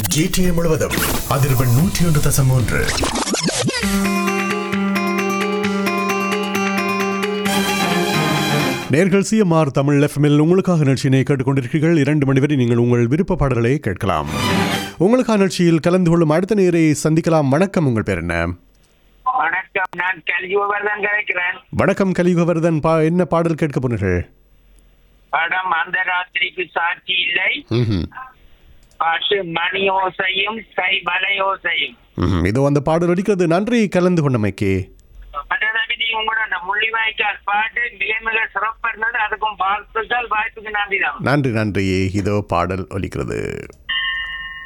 GTA முழுவதும் அதிர்வெண் நூற்றி ஒன்று தசம் மூன்று நேர்கள் சிஎம்ஆர் தமிழ் எஃப்எம்எல் உங்களுக்காக நிகழ்ச்சியினை கேட்டுக்கொண்டிருக்கிறீர்கள் இரண்டு மணி வரை நீங்கள் உங்கள் விருப்ப பாடல்களை கேட்கலாம் உங்களுக்கான நிகழ்ச்சியில் கலந்து கொள்ளும் அடுத்த நேரை சந்திக்கலாம் வணக்கம் உங்கள் பேர் என்ன வணக்கம் நான் கலியுகவர்தன் கிடைக்கிறேன் வணக்கம் கலியுகவர்தன் பா என்ன பாடல் கேட்க போனீர்கள் படம் அந்த ராத்திரிக்கு சாட்சி இல்லை ம்ஹும். பாட்டு மணி ஓசையும் கை வலையோசையும் ம்ஹும். இதோ அந்த பாடல் அடிக்கிறது நன்றி கலந்து கொண்டமைக்கு மற்றபடி உங்களோட அந்த முள்ளிவாய்க்கால் பாட்டு மிக மிக சிறப்பா இருந்தது அதுக்கும் வாழ்த்துக்கள் வாய்ப்புக்கு நன்றி தான் நன்றி நன்றி இதோ பாடல் ஒலிக்கிறது